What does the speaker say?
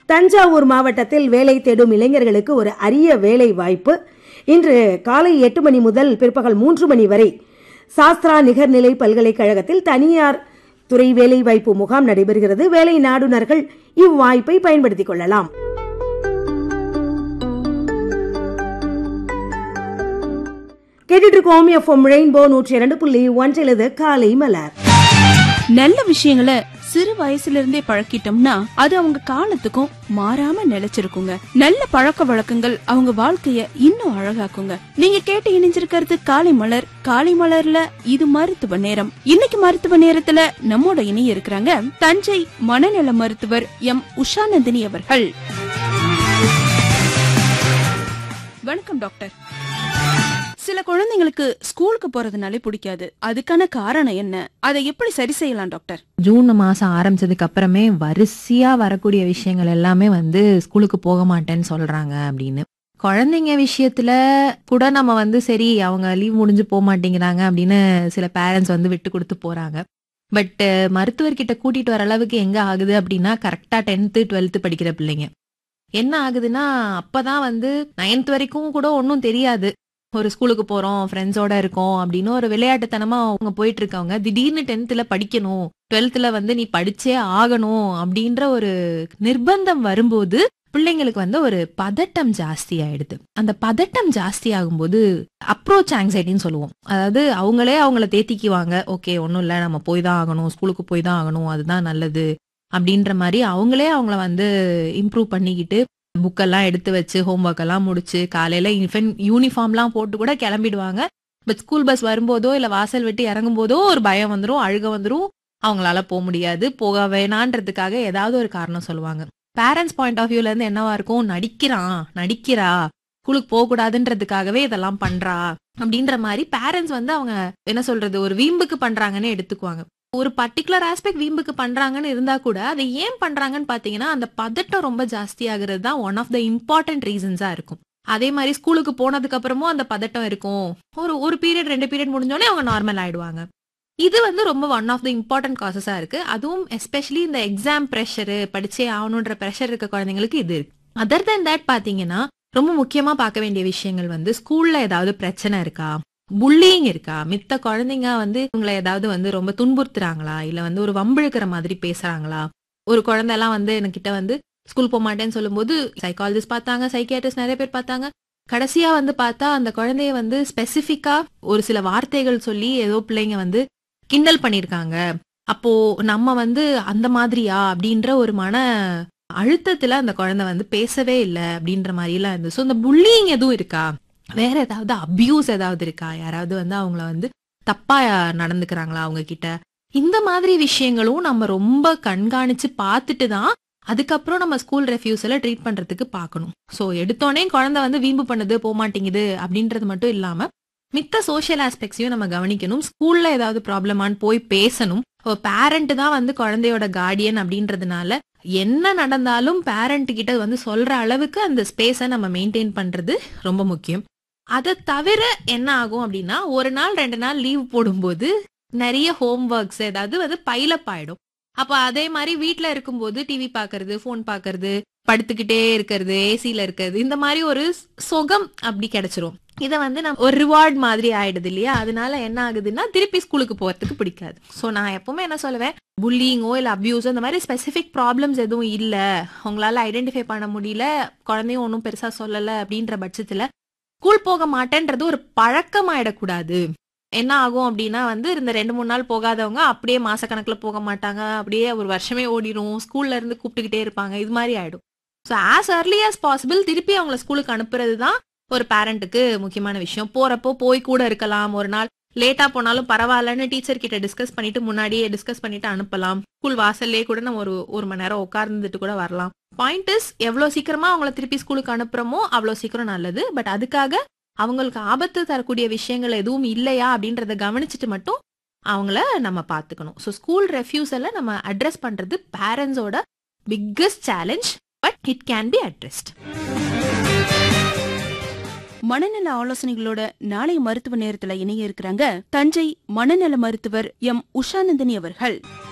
தஞ்சாவூர் மாவட்டத்தில் வேலை தேடும் இளைஞர்களுக்கு ஒரு அரிய வேலை வாய்ப்பு இன்று காலை எட்டு மணி முதல் பிற்பகல் மூன்று மணி வரை சாஸ்திரா நிகர்நிலை பல்கலைக்கழகத்தில் தனியார் துறை வேலைவாய்ப்பு முகாம் நடைபெறுகிறது வேலை நாடுனர்கள் இவ்வாய்ப்பை பயன்படுத்திக் கொள்ளலாம் கேட்டுட்டு இருக்கோம் எஃப்எம் ரெயின்போ நூற்றி இரண்டு புள்ளி ஒன்றில் இது காலை மலர் நல்ல விஷயங்களை சிறு வயசுல இருந்தே பழக்கிட்டோம்னா அது அவங்க காலத்துக்கும் மாறாம நிலைச்சிருக்குங்க நல்ல பழக்க வழக்கங்கள் அவங்க வாழ்க்கைய இன்னும் அழகாக்குங்க நீங்க கேட்டு இணைஞ்சிருக்கிறது காலை மலர் காலை மலர்ல இது மருத்துவ நேரம் இன்னைக்கு மருத்துவ நேரத்துல நம்மோட இணைய இருக்கிறாங்க தஞ்சை மனநல மருத்துவர் எம் உஷாநந்தினி அவர்கள் வணக்கம் டாக்டர் சில குழந்தைங்களுக்கு ஸ்கூலுக்கு போறதுனாலே பிடிக்காது அதுக்கான காரணம் என்ன அதை எப்படி சரி செய்யலாம் டாக்டர் ஜூன் மாசம் ஆரம்பிச்சதுக்கு அப்புறமே வரிசையா வரக்கூடிய விஷயங்கள் எல்லாமே வந்து ஸ்கூலுக்கு போக மாட்டேன்னு சொல்றாங்க அப்படின்னு குழந்தைங்க விஷயத்துல கூட நம்ம வந்து சரி அவங்க லீவ் முடிஞ்சு போக மாட்டேங்கிறாங்க அப்படின்னு சில பேரண்ட்ஸ் வந்து விட்டு கொடுத்து போறாங்க பட் மருத்துவர்கிட்ட கூட்டிட்டு வர அளவுக்கு எங்க ஆகுது அப்படின்னா கரெக்டா டென்த்து டுவெல்த்து படிக்கிற பிள்ளைங்க என்ன ஆகுதுன்னா அப்பதான் வந்து நைன்த் வரைக்கும் கூட ஒன்றும் தெரியாது ஒரு ஸ்கூலுக்கு போறோம் ஃப்ரெண்ட்ஸோட இருக்கோம் அப்படின்னு ஒரு விளையாட்டுத்தனமா அவங்க போயிட்டு இருக்காங்க திடீர்னு டென்த்ல படிக்கணும் டுவெல்த்ல வந்து நீ படிச்சே ஆகணும் அப்படின்ற ஒரு நிர்பந்தம் வரும்போது பிள்ளைங்களுக்கு வந்து ஒரு பதட்டம் ஜாஸ்தி ஆயிடுது அந்த பதட்டம் ஜாஸ்தி ஆகும்போது அப்ரோச் ஆங்ஸைட்டின்னு சொல்லுவோம் அதாவது அவங்களே அவங்கள தேத்திக்குவாங்க ஓகே ஒன்றும் இல்லை நம்ம போய் தான் ஆகணும் ஸ்கூலுக்கு போய் தான் ஆகணும் அதுதான் நல்லது அப்படின்ற மாதிரி அவங்களே அவங்கள வந்து இம்ப்ரூவ் பண்ணிக்கிட்டு புக்கெல்லாம் எடுத்து வச்சு ஹோம்ஒர்க் எல்லாம் முடிச்சு காலையில இன்ஃபன் யூனிஃபார்ம்லாம் போட்டு கூட கிளம்பிடுவாங்க பட் ஸ்கூல் பஸ் வரும்போதோ இல்ல வாசல் விட்டு இறங்கும் போதோ ஒரு பயம் வந்துரும் அழுக வந்துரும் அவங்களால போக முடியாது போக வேணான்றதுக்காக ஏதாவது ஒரு காரணம் சொல்லுவாங்க பேரண்ட்ஸ் பாயிண்ட் ஆஃப் வியூல இருந்து என்னவா இருக்கும் நடிக்கிறான் நடிக்கிறா ஸ்கூலுக்கு போக கூடாதுன்றதுக்காகவே இதெல்லாம் பண்றா அப்படின்ற மாதிரி பேரண்ட்ஸ் வந்து அவங்க என்ன சொல்றது ஒரு வீம்புக்கு பண்றாங்கன்னு எடுத்துக்குவாங்க ஒரு பர்டிகுலர் ஆஸ்பெக்ட் வீம்புக்கு பண்றாங்கன்னு இருந்தா கூட அதை ஏன் பண்றாங்கன்னு பாத்தீங்கன்னா அந்த பதட்டம் ரொம்ப ஜாஸ்தி ஆகுறது தான் ஒன் ஆஃப் த இம்பார்ட்டன்ட் ரீசன்ஸா இருக்கும் அதே மாதிரி ஸ்கூலுக்கு போனதுக்கு அப்புறமும் அந்த பதட்டம் இருக்கும் ஒரு ஒரு பீரியட் ரெண்டு பீரியட் முடிஞ்சோடனே அவங்க நார்மல் ஆயிடுவாங்க இது வந்து ரொம்ப ஒன் ஆஃப் த இம்பார்ட்டன்ட் காசஸா இருக்கு அதுவும் எஸ்பெஷலி இந்த எக்ஸாம் ப்ரெஷரு படிச்சே ஆகணுன்ற ப்ரெஷர் இருக்க குழந்தைங்களுக்கு இது இருக்கு அதர் தென் தட் பாத்தீங்கன்னா ரொம்ப முக்கியமா பார்க்க வேண்டிய விஷயங்கள் வந்து ஸ்கூல்ல ஏதாவது பிரச்சனை இருக்கா புல்லிங் இருக்கா மித்த குழந்தைங்க வந்து இவங்களை ஏதாவது வந்து ரொம்ப துன்புறுத்துறாங்களா இல்ல வந்து ஒரு வம்பிழுக்கிற மாதிரி பேசுறாங்களா ஒரு குழந்தை எல்லாம் வந்து என்கிட்ட வந்து ஸ்கூல் போக மாட்டேன்னு சொல்லும்போது சைக்காலஜிஸ்ட் பார்த்தாங்க சைக்கியாட்ரிஸ்ட் நிறைய பேர் பார்த்தாங்க கடைசியா வந்து பார்த்தா அந்த குழந்தைய வந்து ஸ்பெசிபிக்கா ஒரு சில வார்த்தைகள் சொல்லி ஏதோ பிள்ளைங்க வந்து கிண்டல் பண்ணிருக்காங்க அப்போ நம்ம வந்து அந்த மாதிரியா அப்படின்ற ஒரு மன அழுத்தத்துல அந்த குழந்தை வந்து பேசவே இல்லை அப்படின்ற மாதிரி எல்லாம் இருந்துச்சு ஸோ இந்த புல்லிங் எதுவும் இருக்கா வேற ஏதாவது அபியூஸ் ஏதாவது இருக்கா யாராவது வந்து அவங்கள வந்து தப்பா நடந்துக்கிறாங்களா அவங்க கிட்ட இந்த மாதிரி விஷயங்களும் நம்ம ரொம்ப கண்காணிச்சு பார்த்துட்டு தான் அதுக்கப்புறம் நம்ம ஸ்கூல் ரெஃப்யூஸில் ட்ரீட் பண்றதுக்கு பார்க்கணும் ஸோ எடுத்தோடனே குழந்தை வந்து வீம்பு பண்ணுது போக மாட்டேங்குது அப்படின்றது மட்டும் இல்லாம மித்த சோஷியல் ஆஸ்பெக்ட்ஸையும் நம்ம கவனிக்கணும் ஸ்கூல்ல ஏதாவது ப்ராப்ளமான்னு போய் பேசணும் பேரண்ட் தான் வந்து குழந்தையோட கார்டியன் அப்படின்றதுனால என்ன நடந்தாலும் பேரண்ட் கிட்ட வந்து சொல்ற அளவுக்கு அந்த ஸ்பேஸை நம்ம மெயின்டைன் பண்றது ரொம்ப முக்கியம் அதை தவிர என்ன ஆகும் அப்படின்னா ஒரு நாள் ரெண்டு நாள் லீவ் போடும்போது நிறைய ஹோம் ஒர்க்ஸ் ஏதாவது வந்து பைலப் ஆயிடும் அப்ப அதே மாதிரி வீட்ல இருக்கும்போது டிவி பாக்குறது போன் பாக்குறது படுத்துக்கிட்டே இருக்கிறது ஏசில இருக்கிறது இந்த மாதிரி ஒரு சுகம் அப்படி கிடைச்சிரும் இதை வந்து நம்ம ஒரு ரிவார்ட் மாதிரி ஆயிடுது இல்லையா அதனால என்ன ஆகுதுன்னா திருப்பி ஸ்கூலுக்கு போறதுக்கு பிடிக்காது ஸோ நான் எப்பவுமே என்ன சொல்லுவேன் புல்லிங்கோ இல்லை அப்யூஸோ இந்த மாதிரி ஸ்பெசிஃபிக் ப்ராப்ளம்ஸ் எதுவும் இல்லை உங்களால ஐடென்டிஃபை பண்ண முடியல குழந்தையும் ஒன்றும் பெருசா சொல்லலை அப்படின்ற பட்சத்துல ஸ்கூல் போக மாட்டேன்றது ஒரு பழக்கமாயிடக்கூடாது என்ன ஆகும் அப்படின்னா வந்து இந்த ரெண்டு மூணு நாள் போகாதவங்க அப்படியே மாசக்கணக்கில் போக மாட்டாங்க அப்படியே ஒரு வருஷமே ஓடிடும் ஸ்கூல்ல இருந்து கூப்பிட்டுக்கிட்டே இருப்பாங்க இது மாதிரி ஆயிடும் so as early as possible திருப்பி அவங்கள ஸ்கூலுக்கு அனுப்புறது தான் ஒரு பேரண்ட்டுக்கு முக்கியமான விஷயம் போறப்போ போய் கூட இருக்கலாம் ஒரு நாள் லேட்டா போனாலும் பரவாயில்லன்னு டீச்சர் கிட்ட டிஸ்கஸ் பண்ணிட்டு முன்னாடியே டிஸ்கஸ் பண்ணிட்டு அனுப்பலாம் ஸ்கூல் வாசல்லே கூட நம்ம ஒரு ஒரு மணி நேரம் உட்கார்ந்துட்டு கூட வரலாம் பாயிண்ட் இஸ் எவ்வளவு சீக்கிரமா அவங்கள திருப்பி ஸ்கூலுக்கு அனுப்புறோமோ அவ்வளவு சீக்கிரம் நல்லது பட் அதுக்காக அவங்களுக்கு ஆபத்து தரக்கூடிய விஷயங்கள் எதுவும் இல்லையா அப்படின்றத கவனிச்சுட்டு மட்டும் அவங்கள நம்ம பார்த்துக்கணும் ஸோ ஸ்கூல் ரெஃப்யூஸலை நம்ம அட்ரஸ் பண்றது பேரண்ட்ஸோட biggest challenge but it can be addressed மனநல ஆலோசனைகளோட நாளைய மருத்துவ நேரத்துல இணைய இருக்கிறாங்க தஞ்சை மனநல மருத்துவர் எம் உஷாநந்தினி அவர்கள்